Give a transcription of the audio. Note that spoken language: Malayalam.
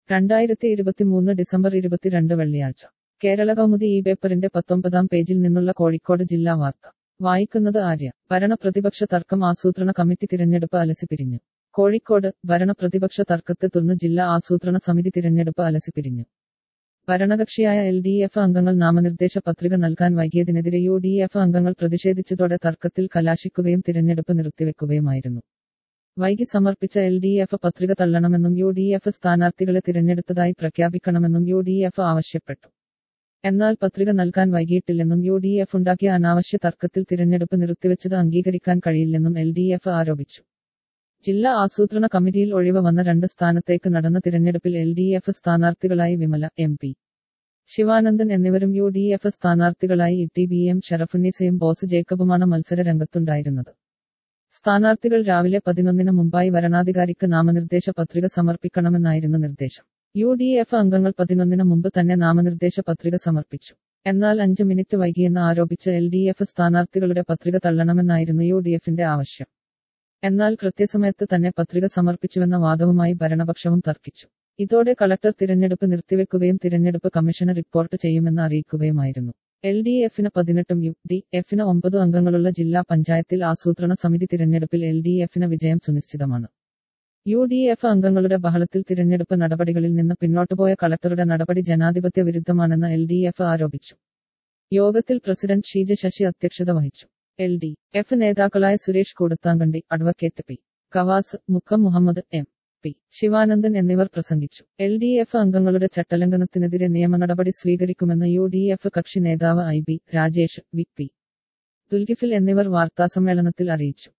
രണ്ടായിരത്തി ഇരുപത്തിമൂന്ന് ഡിസംബർ ഇരുപത്തിരണ്ട് വെള്ളിയാഴ്ച കേരള കൗമുദി ഈ പേപ്പറിന്റെ പത്തൊമ്പതാം പേജിൽ നിന്നുള്ള കോഴിക്കോട് ജില്ലാ വാർത്ത വായിക്കുന്നത് ആര്യ ഭരണ പ്രതിപക്ഷ തർക്കം ആസൂത്രണ കമ്മിറ്റി തിരഞ്ഞെടുപ്പ് അലസിപ്പിരിഞ്ഞു കോഴിക്കോട് ഭരണ പ്രതിപക്ഷ തർക്കത്തെ തുടർന്ന് ജില്ലാ ആസൂത്രണ സമിതി തിരഞ്ഞെടുപ്പ് അലസിപ്പിരിഞ്ഞു ഭരണകക്ഷിയായ എൽ ഡി എഫ് അംഗങ്ങൾ നാമനിർദ്ദേശ പത്രിക നൽകാൻ വൈകിയതിനെതിരെ യു ഡി എഫ് അംഗങ്ങൾ പ്രതിഷേധിച്ചതോടെ തർക്കത്തിൽ കലാശിക്കുകയും തിരഞ്ഞെടുപ്പ് നിർത്തിവെക്കുകയുമായിരുന്നു വൈകി സമർപ്പിച്ച എൽ ഡി എഫ് പത്രിക തള്ളണമെന്നും യു ഡി എഫ് സ്ഥാനാർത്ഥികളെ തിരഞ്ഞെടുത്തതായി പ്രഖ്യാപിക്കണമെന്നും യു ഡി എഫ് ആവശ്യപ്പെട്ടു എന്നാൽ പത്രിക നൽകാൻ വൈകിയിട്ടില്ലെന്നും യു ഡി എഫ് ഉണ്ടാക്കിയ അനാവശ്യ തർക്കത്തിൽ തിരഞ്ഞെടുപ്പ് നിർത്തിവെച്ചത് അംഗീകരിക്കാൻ കഴിയില്ലെന്നും എൽ ഡി എഫ് ആരോപിച്ചു ജില്ലാ ആസൂത്രണ കമ്മിറ്റിയിൽ ഒഴിവ് വന്ന രണ്ട് സ്ഥാനത്തേക്ക് നടന്ന തിരഞ്ഞെടുപ്പിൽ എൽ ഡി എഫ് സ്ഥാനാർത്ഥികളായി വിമല എം പി ശിവാനന്ദൻ എന്നിവരും യു ഡി എഫ് സ്ഥാനാർത്ഥികളായി ഇ ബി എം ഷറഫുന്നീസയും ബോസ് ജേക്കബുമാണ് മത്സര രംഗത്തുണ്ടായിരുന്നത് സ്ഥാനാർത്ഥികൾ രാവിലെ പതിനൊന്നിന് മുമ്പായി വരണാധികാരിക്ക് നാമനിർദ്ദേശ പത്രിക സമർപ്പിക്കണമെന്നായിരുന്നു നിർദ്ദേശം യു ഡി എഫ് അംഗങ്ങൾ പതിനൊന്നിന് മുമ്പ് തന്നെ നാമനിർദ്ദേശ പത്രിക സമർപ്പിച്ചു എന്നാൽ അഞ്ച് മിനിറ്റ് വൈകിയെന്ന് ആരോപിച്ച് എൽ ഡി എഫ് സ്ഥാനാർത്ഥികളുടെ പത്രിക തള്ളണമെന്നായിരുന്നു യു ഡി എഫിന്റെ ആവശ്യം എന്നാൽ കൃത്യസമയത്ത് തന്നെ പത്രിക സമർപ്പിച്ചുവെന്ന വാദവുമായി ഭരണപക്ഷവും തർക്കിച്ചു ഇതോടെ കളക്ടർ തിരഞ്ഞെടുപ്പ് നിർത്തിവെക്കുകയും തിരഞ്ഞെടുപ്പ് കമ്മീഷന് റിപ്പോർട്ട് ചെയ്യുമെന്ന് അറിയിക്കുകയുമായിരുന്നു എൽ ഡി എഫിന് പതിനെട്ടും യു ഡി എഫിന് ഒമ്പത് അംഗങ്ങളുള്ള ജില്ലാ പഞ്ചായത്തിൽ ആസൂത്രണ സമിതി തിരഞ്ഞെടുപ്പിൽ എൽ ഡി എഫിന് വിജയം സുനിശ്ചിതമാണ് യു ഡി എഫ് അംഗങ്ങളുടെ ബഹളത്തിൽ തിരഞ്ഞെടുപ്പ് നടപടികളിൽ നിന്ന് പിന്നോട്ടുപോയ കളക്ടറുടെ നടപടി ജനാധിപത്യ വിരുദ്ധമാണെന്ന് എൽ ഡി എഫ് ആരോപിച്ചു യോഗത്തിൽ പ്രസിഡന്റ് ഷീജ ശശി അധ്യക്ഷത വഹിച്ചു എൽ ഡി എഫ് നേതാക്കളായ Suresh Koodathamkandi advocate P Kavas Mukkam Muhammad M P Sivanandan എന്നിവർ പ്രസംഗിച്ചു എൽ ഡി എഫ് അംഗങ്ങളുടെ ചട്ടലംഘനത്തിനെതിരെ നിയമ നടപടി സ്വീകരിക്കുമെന്ന് യു ഡി എഫ് കക്ഷി നേതാവ് I B Rajesh V P Dulgifil എന്നിവർ വാർത്താസമ്മേളനത്തിൽ അറിയിച്ചു